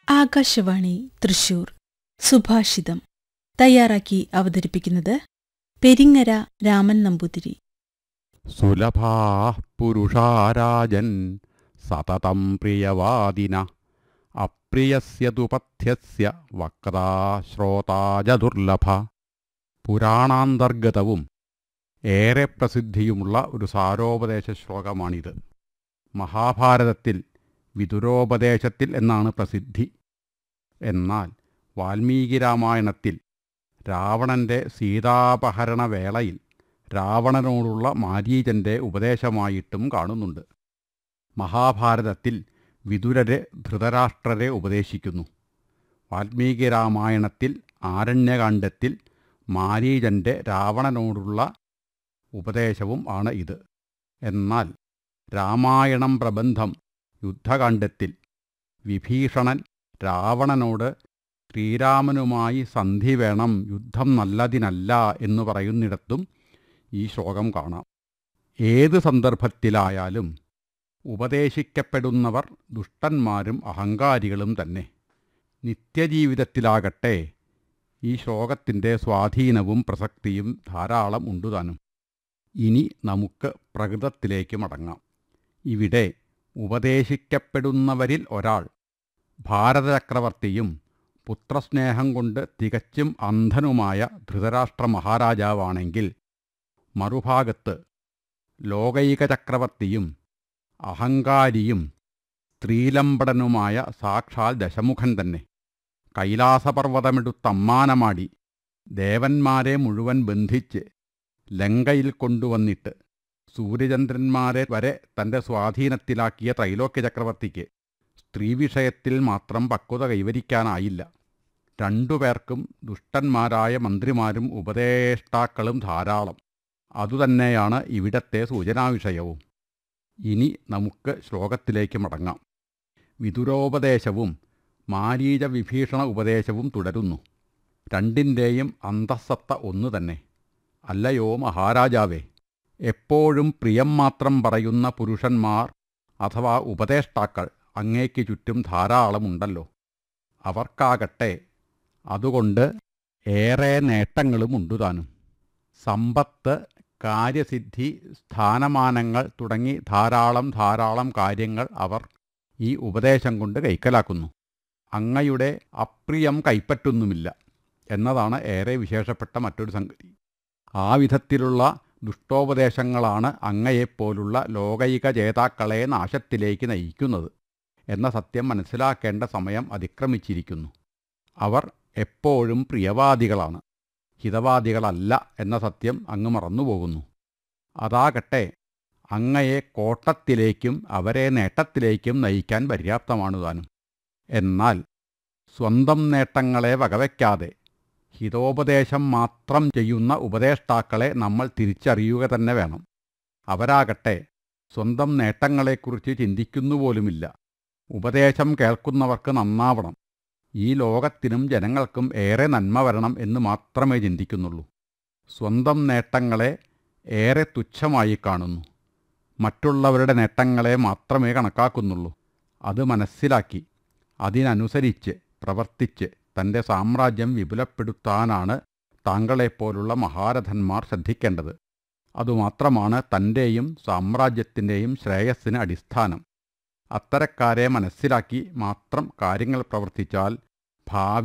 ആകാശവാണി തൃശൂർ സുഭാഷിതം തയ്യാറാക്കി അവതരിപ്പിക്കുന്നത് പെരിങ്ങര രാമൻ നമ്പൂതിരി സുലഭാ പുരുഷാരാജൻ സതതം പ്രിയവാദിന അപ്രിയസ്യ തുപഥ്യസ്യ വക്താ ശ്രോതാജ ദുർലഭ പുരാണാന്തർഗതവും ഏറെ പ്രസിദ്ധിയുമുള്ള ഒരു സാരോപദേശ ശ്ലോകമാണിത് മഹാഭാരതത്തിൽ വിതുരോപദേശത്തിൽ എന്നാണ് പ്രസിദ്ധി എന്നാൽ വാൽമീകി രാമായണത്തിൽ രാവണന്റെ സീതാപഹരണ വേളയിൽ രാവണനോടുള്ള മാരീചന്റെ ഉപദേശമായിട്ടും കാണുന്നുണ്ട് മഹാഭാരതത്തിൽ വിതുരരെ ധൃതരാഷ്ട്രരെ ഉപദേശിക്കുന്നു വാൽമീകി രാമായണത്തിൽ ആരണ്യകാണ്ഡത്തിൽ മാരീചന്റെ രാവണനോടുള്ള ഉപദേശവും ആണ് ഇത് എന്നാൽ രാമായണം പ്രബന്ധം യുദ്ധകാണ്ഡത്തിൽ വിഭീഷണൻ രാവണനോട് ശ്രീരാമനുമായി സന്ധി വേണം യുദ്ധം നല്ലതിനല്ല എന്നു പറയുന്നിടത്തും ഈ ശ്ലോകം കാണാം ഏത് സന്ദർഭത്തിലായാലും ഉപദേശിക്കപ്പെടുന്നവർ ദുഷ്ടന്മാരും അഹങ്കാരികളും തന്നെ നിത്യജീവിതത്തിലാകട്ടെ ഈ ശ്ലോകത്തിൻ്റെ സ്വാധീനവും പ്രസക്തിയും ധാരാളം ഉണ്ടുതാനും ഇനി നമുക്ക് പ്രകൃതത്തിലേക്ക് മടങ്ങാം ഇവിടെ ഉപദേശിക്കപ്പെടുന്നവരിൽ ഒരാൾ ഭാരതചക്രവർത്തിയും പുത്രസ്നേഹം കൊണ്ട് തികച്ചും അന്ധനുമായ ധൃതരാഷ്ട്ര മഹാരാജാവാണെങ്കിൽ മറുഭാഗത്ത് ലോകൈക ചക്രവർത്തിയും അഹങ്കാരിയും സ്ത്രീലമ്പടനുമായ സാക്ഷാൽ ദശമുഖൻ തന്നെ കൈലാസപർവ്വതമെടുത്തമ്മാനമാടി ദേവന്മാരെ മുഴുവൻ ബന്ധിച്ച് ലങ്കയിൽ കൊണ്ടുവന്നിട്ട് സൂര്യചന്ദ്രന്മാരെ വരെ തൻ്റെ സ്വാധീനത്തിലാക്കിയ ത്രൈലോക്യ ചക്രവർത്തിക്ക് സ്ത്രീവിഷയത്തിൽ മാത്രം പക്വത കൈവരിക്കാനായില്ല രണ്ടുപേർക്കും ദുഷ്ടന്മാരായ മന്ത്രിമാരും ഉപദേഷ്ടാക്കളും ധാരാളം അതുതന്നെയാണ് ഇവിടത്തെ സൂചനാവിഷയവും ഇനി നമുക്ക് ശ്ലോകത്തിലേക്ക് മടങ്ങാം വിതുരോപദേശവും മാരീച വിഭീഷണ ഉപദേശവും തുടരുന്നു രണ്ടിൻ്റെയും അന്തസ്സത്ത ഒന്നു തന്നെ അല്ലയോ മഹാരാജാവേ എപ്പോഴും പ്രിയം മാത്രം പറയുന്ന പുരുഷന്മാർ അഥവാ ഉപദേഷ്ടാക്കൾ അങ്ങേക്ക് ചുറ്റും ധാരാളമുണ്ടല്ലോ അവർക്കാകട്ടെ അതുകൊണ്ട് ഏറെ നേട്ടങ്ങളും ഉണ്ടുതാനും സമ്പത്ത് കാര്യസിദ്ധി സ്ഥാനമാനങ്ങൾ തുടങ്ങി ധാരാളം ധാരാളം കാര്യങ്ങൾ അവർ ഈ ഉപദേശം കൊണ്ട് കൈക്കലാക്കുന്നു അങ്ങയുടെ അപ്രിയം കൈപ്പറ്റുന്നുമില്ല എന്നതാണ് ഏറെ വിശേഷപ്പെട്ട മറ്റൊരു സംഗതി ആ വിധത്തിലുള്ള ദുഷ്ടോപദേശങ്ങളാണ് അങ്ങയെപ്പോലുള്ള ലോകൈക ജേതാക്കളെ നാശത്തിലേക്ക് നയിക്കുന്നത് എന്ന സത്യം മനസ്സിലാക്കേണ്ട സമയം അതിക്രമിച്ചിരിക്കുന്നു അവർ എപ്പോഴും പ്രിയവാദികളാണ് ഹിതവാദികളല്ല എന്ന സത്യം അങ്ങ് മറന്നുപോകുന്നു അതാകട്ടെ അങ്ങയെ കോട്ടത്തിലേക്കും അവരെ നേട്ടത്തിലേക്കും നയിക്കാൻ പര്യാപ്തമാണ് താനും എന്നാൽ സ്വന്തം നേട്ടങ്ങളെ വകവയ്ക്കാതെ ഹിതോപദേശം മാത്രം ചെയ്യുന്ന ഉപദേഷ്ടാക്കളെ നമ്മൾ തിരിച്ചറിയുക തന്നെ വേണം അവരാകട്ടെ സ്വന്തം നേട്ടങ്ങളെക്കുറിച്ച് ചിന്തിക്കുന്നുപോലുമില്ല ഉപദേശം കേൾക്കുന്നവർക്ക് നന്നാവണം ഈ ലോകത്തിനും ജനങ്ങൾക്കും ഏറെ നന്മ വരണം എന്ന് മാത്രമേ ചിന്തിക്കുന്നുള്ളൂ സ്വന്തം നേട്ടങ്ങളെ ഏറെ തുച്ഛമായി കാണുന്നു മറ്റുള്ളവരുടെ നേട്ടങ്ങളെ മാത്രമേ കണക്കാക്കുന്നുള്ളൂ അത് മനസ്സിലാക്കി അതിനനുസരിച്ച് പ്രവർത്തിച്ച് തൻ്റെ സാമ്രാജ്യം വിപുലപ്പെടുത്താനാണ് താങ്കളെപ്പോലുള്ള മഹാരഥന്മാർ ശ്രദ്ധിക്കേണ്ടത് അതുമാത്രമാണ് തൻ്റെയും സാമ്രാജ്യത്തിൻ്റെയും ശ്രേയസ്സിന് അടിസ്ഥാനം അത്തരക്കാരെ മനസ്സിലാക്കി മാത്രം കാര്യങ്ങൾ പ്രവർത്തിച്ചാൽ ഭാവി